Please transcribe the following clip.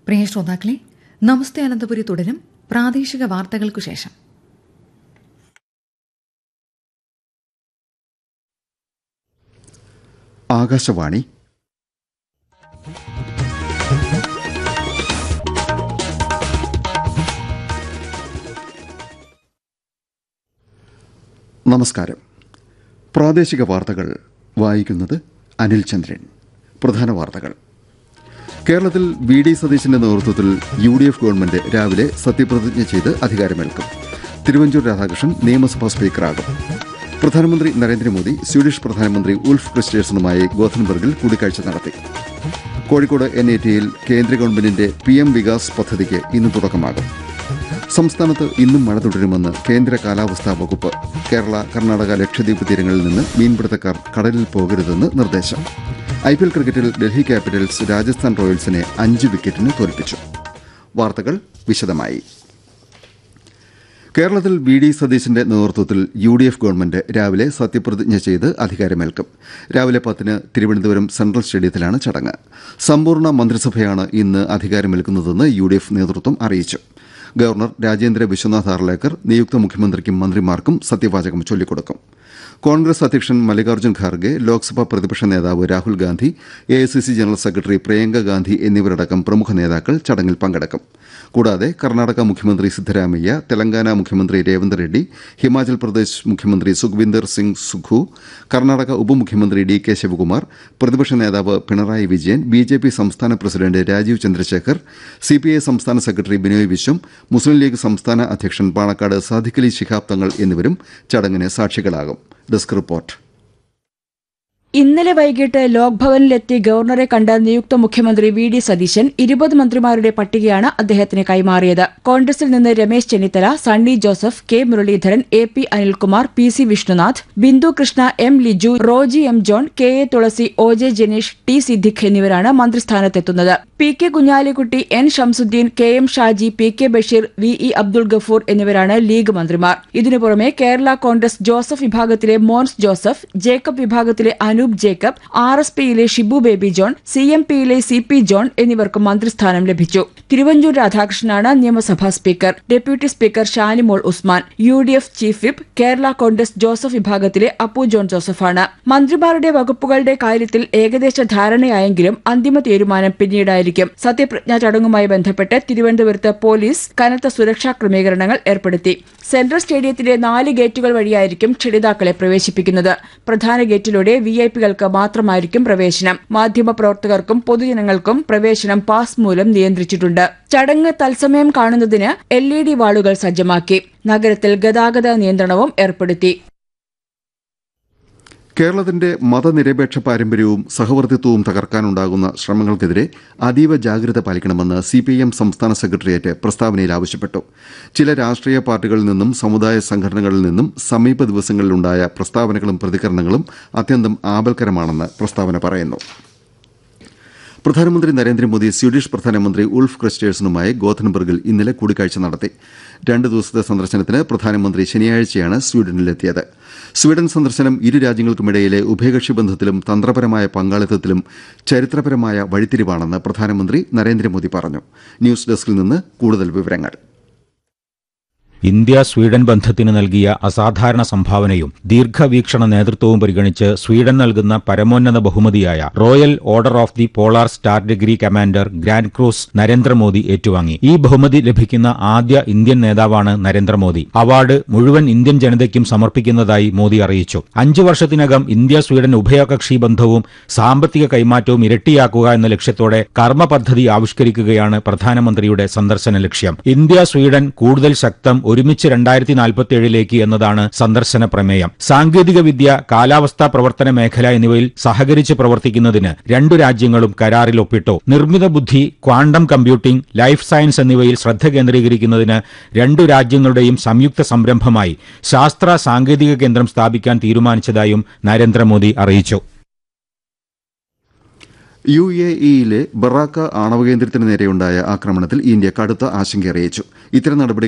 പ്രിയ ശ്രോതാക്കളെ നമസ്തേ അനന്തപുരി തുടരും പ്രാദേശിക വാർത്തകൾക്കു ശേഷം ആകാശവാണി നമസ്കാരം പ്രാദേശിക വാർത്തകൾ വായിക്കുന്നത് അനിൽ ചന്ദ്രൻ പ്രധാന വാർത്തകൾ കേരളത്തിൽ വി ഡി സതീശന്റെ നേതൃത്വത്തിൽ യു ഡി എഫ് ഗവൺമെന്റ് രാവിലെ സത്യപ്രതിജ്ഞ ചെയ്ത് അധികാരമേൽക്കും തിരുവഞ്ചൂർ രാധാകൃഷ്ണൻ നിയമസഭാ സ്പീക്കറാകും പ്രധാനമന്ത്രി നരേന്ദ്രമോദി സ്വീഡിഷ് പ്രധാനമന്ത്രി ഉൾഫ് ക്രിസ്റ്റേഴ്സണുമായി ഗോഥൻബർഗിൽ കൂടിക്കാഴ്ച നടത്തി കോഴിക്കോട് എൻ ഐ ടിയിൽ കേന്ദ്ര ഗവൺമെന്റിന്റെ പി എം വികാസ് പദ്ധതിക്ക് ഇന്ന് തുടക്കമാകും സംസ്ഥാനത്ത് ഇന്നും മഴ തുടരുമെന്ന് കേന്ദ്ര കാലാവസ്ഥാ വകുപ്പ് കേരള കർണാടക ലക്ഷദ്വീപ് തീരങ്ങളിൽ നിന്ന് മീൻപിടുത്തക്കാർ കടലിൽ പോകരുതെന്ന് നിർദ്ദേശം ഐ പി എൽ ക്രിക്കറ്റിൽ ഡൽഹി ക്യാപിറ്റൽസ് രാജസ്ഥാൻ റോയൽസിനെ അഞ്ച് വിക്കറ്റിന് തോൽപ്പിച്ചു വാർത്തകൾ വിശദമായി കേരളത്തിൽ വി ഡി സതീശന്റെ നേതൃത്വത്തിൽ യു ഡി എഫ് ഗവൺമെന്റ് രാവിലെ സത്യപ്രതിജ്ഞ ചെയ്ത് അധികാരമേൽക്കും രാവിലെ പത്തിന് തിരുവനന്തപുരം സെൻട്രൽ സ്റ്റേഡിയത്തിലാണ് ചടങ്ങ് സമ്പൂർണ്ണ മന്ത്രിസഭയാണ് ഇന്ന് അധികാരമേൽക്കുന്നതെന്ന് യു ഡി എഫ് നേതൃത്വം അറിയിച്ചു ഗവർണർ രാജേന്ദ്ര വിശ്വനാഥ് ആർലേക്കർ നിയുക്ത മുഖ്യമന്ത്രിക്കും മന്ത്രിമാർക്കും സത്യവാചകം ചൊല്ലിക്കൊടുക്കും കോൺഗ്രസ് അധ്യക്ഷൻ മല്ലികാർജ്ജുൻ ഖാർഗെ ലോക്സഭാ പ്രതിപക്ഷ നേതാവ് രാഹുൽ ഗാന്ധി എ ജനറൽ സെക്രട്ടറി പ്രിയങ്ക ഗാന്ധി എന്നിവരടക്കം പ്രമുഖ നേതാക്കൾ ചടങ്ങിൽ പങ്കെടുക്കും കൂടാതെ കർണാടക മുഖ്യമന്ത്രി സിദ്ധരാമയ്യ തെലങ്കാന മുഖ്യമന്ത്രി രേവന്ത് റെഡ്ഡി ഹിമാചൽ പ്രദേശ് മുഖ്യമന്ത്രി സുഖ്വിന്ദർ സിംഗ് സുഖു കർണാടക ഉപമുഖ്യമന്ത്രി ഡി കെ ശിവകുമാർ പ്രതിപക്ഷ നേതാവ് Pinarayi Vijayan B J P സംസ്ഥാന president Rajeev Chandrasekhar C P I സംസ്ഥാന സെക്രട്ടറി ബിനോയ് വിശ്വം മുസ്ലിം ലീഗ് സംസ്ഥാന അധ്യക്ഷൻ പാണക്കാട് സാദിഖലി ശിഹാബ് തങ്ങൾ എന്നിവരും ചടങ്ങിന് സാക്ഷികളാകും ഡെസ്ക് റിപ്പോർട്ട് ഇന്നലെ വൈകിട്ട് ലോക്ഭവനിലെത്തി ഗവർണറെ കണ്ട നിയുക്ത മുഖ്യമന്ത്രി വി ഡി സതീശൻ ഇരുപത് മന്ത്രിമാരുടെ പട്ടികയാണ് അദ്ദേഹത്തിന് കൈമാറിയത് കോൺഗ്രസിൽ നിന്ന് Ramesh Chennithala Sunny Joseph K Muraleedharan A P Anilkumar P C Vishnunath Bindu Krishna M Liju Roji M John K A Thulasi O J Janeesh T Siddique എന്നിവരാണ് മന്ത്രിസ്ഥാനത്തെത്തുന്നത് P K Kunhalikutty N Shamsuddin K M Shaji P K Basheer V E Abdul Gafoor എന്നിവരാണ് ലീഗ് മന്ത്രിമാർ ഇതിനു പുറമെ കേരള കോൺഗ്രസ് ജോസഫ് വിഭാഗത്തിലെ മോൻസ് ജോസഫ് ജേക്കബ് വിഭാഗത്തിലെ അനൂപ് ജേക്കബ് ആർ എസ് പിയിലെ ഷിബു ബേബി ജോൺ സി എം പിയിലെ സി പി ജോൺ എന്നിവർക്കും മന്ത്രിസ്ഥാനം ലഭിച്ചു തിരുവഞ്ചൂർ രാധാകൃഷ്ണനാണ് നിയമസഭാ speaker deputy speaker Shanimol Usman U D F chief whip Kerala Congress Joseph വിഭാഗത്തിലെ അപ്പു ജോൺ ജോസഫാണ് മന്ത്രിമാരുടെ വകുപ്പുകളുടെ കാര്യത്തിൽ ഏകദേശ ധാരണയായെങ്കിലും അന്തിമ തീരുമാനം പിന്നീടായിരിക്കും സത്യപ്രതിജ്ഞാ ചടങ്ങുമായി ബന്ധപ്പെട്ട് തിരുവനന്തപുരത്ത് പോലീസ് കനത്ത സുരക്ഷാ ക്രമീകരണങ്ങൾ ഏർപ്പെടുത്തി സെൻട്രൽ സ്റ്റേഡിയത്തിലെ നാല് ഗേറ്റുകൾ വഴിയായിരിക്കും ക്ഷണിതാക്കളെ പ്രവേശിപ്പിക്കുന്നത് പ്രധാന ഗേറ്റിലൂടെ വി ഐ പികൾക്ക് മാത്രമായിരിക്കും പ്രവേശനം മാധ്യമപ്രവർത്തകർക്കും പൊതുജനങ്ങൾക്കും പ്രവേശനം പാസ് മൂലം നിയന്ത്രിച്ചിട്ടുണ്ട് ചടങ്ങ് തത്സമയം കാണുന്നതിന് എൽ ഇ ഡി വാളുകൾ സജ്ജമാക്കി നഗരത്തിൽ ഗതാഗത നിയന്ത്രണവും ഏർപ്പെടുത്തി കേരളത്തിന്റെ മതനിരപേക്ഷ പാരമ്പര്യവും സഹവർത്തിത്വവും തകർക്കാനുണ്ടാകുന്ന ശ്രമങ്ങൾക്കെതിരെ അതീവ ജാഗ്രത പാലിക്കണമെന്ന് സിപിഐഎം സംസ്ഥാന സെക്രട്ടേറിയറ്റ് പ്രസ്താവനയിൽ ആവശ്യപ്പെട്ടു ചില രാഷ്ട്രീയ പാർട്ടികളിൽ നിന്നും സമുദായ സംഘടനകളിൽ നിന്നും സമീപ ദിവസങ്ങളിലുണ്ടായ പ്രസ്താവനകളും പ്രതികരണങ്ങളും അത്യന്തം ആപൽക്കരമാണെന്ന് പ്രസ്താവന പറയുന്നു പ്രധാനമന്ത്രി നരേന്ദ്രമോദി സ്വീഡിഷ് പ്രധാനമന്ത്രി ഉൾഫ് ക്രിസ്റ്റേഴ്സണുമായി ഗോഥൻബർഗിൽ ഇന്നലെ കൂടിക്കാഴ്ച നടത്തി രണ്ട് ദിവസത്തെ സന്ദർശനത്തിന് പ്രധാനമന്ത്രി ശനിയാഴ്ചയാണ് സ്വീഡനിലെത്തിയത് സ്വീഡൻ സന്ദർശനം ഇരു രാജ്യങ്ങൾക്കുമിടയിലെ ഉഭയകക്ഷി ബന്ധത്തിലും തന്ത്രപരമായ പങ്കാളിത്തത്തിലും ചരിത്രപരമായ വഴിത്തിരിവാണെന്ന് പ്രധാനമന്ത്രി നരേന്ദ്രമോദി പറഞ്ഞു ന്യൂസ് ഡെസ്കിൽ നിന്ന് കൂടുതൽ വിവരങ്ങൾ ഇന്ത്യ സ്വീഡൻ ബന്ധത്തിന് നൽകിയ അസാധാരണ സംഭാവനയും ദീർഘവീക്ഷണ നേതൃത്വവും പരിഗണിച്ച് സ്വീഡൻ നൽകുന്ന പരമോന്നത ബഹുമതിയായ royal order of the polar star degree commander grand cruise Narendra Modi ഏറ്റുവാങ്ങി ഈ ബഹുമതി ലഭിക്കുന്ന ആദ്യ ഇന്ത്യൻ നേതാവാണ് നരേന്ദ്രമോദി അവാർഡ് മുഴുവൻ ഇന്ത്യൻ ജനതയ്ക്കും സമർപ്പിക്കുന്നതായി മോദി അറിയിച്ചു അഞ്ചു വർഷത്തിനകം ഇന്ത്യ സ്വീഡൻ ഉഭയകക്ഷി ബന്ധവും സാമ്പത്തിക കൈമാറ്റവും ഇരട്ടിയാക്കുക എന്ന ലക്ഷ്യത്തോടെ കർമ്മ പദ്ധതി ആവിഷ്കരിക്കുകയാണ് പ്രധാനമന്ത്രിയുടെ സന്ദർശന ലക്ഷ്യം ഇന്ത്യ സ്വീഡൻ കൂടുതൽ ശക്തം ഒരുമിച്ച് രണ്ടായിരത്തി നാൽപ്പത്തിയേഴിലേക്ക് എന്നതാണ് സന്ദർശന പ്രമേയം സാങ്കേതിക വിദ്യ കാലാവസ്ഥാ പ്രവർത്തന മേഖല എന്നിവയിൽ സഹകരിച്ച് പ്രവർത്തിക്കുന്നതിന് രണ്ടു രാജ്യങ്ങളും കരാറിൽ ഒപ്പിട്ടു നിർമ്മിത ബുദ്ധി ക്വാണ്ടം കമ്പ്യൂട്ടിംഗ് ലൈഫ് സയൻസ് എന്നിവയിൽ ശ്രദ്ധ കേന്ദ്രീകരിക്കുന്നതിന് രണ്ടു രാജ്യങ്ങളുടെയും സംയുക്ത സംരംഭമായി ശാസ്ത്ര സാങ്കേതിക കേന്ദ്രം സ്ഥാപിക്കാൻ തീരുമാനിച്ചതായും നരേന്ദ്രമോദി അറിയിച്ചു യു എ ഇയിലെ ബറാക്ക ആണവ കേന്ദ്രത്തിന് നേരെയുണ്ടായ ആക്രമണത്തിൽ ഇന്ത്യ കടുത്ത ആശങ്ക അറിയിച്ചു ഇത്തരം നടപടി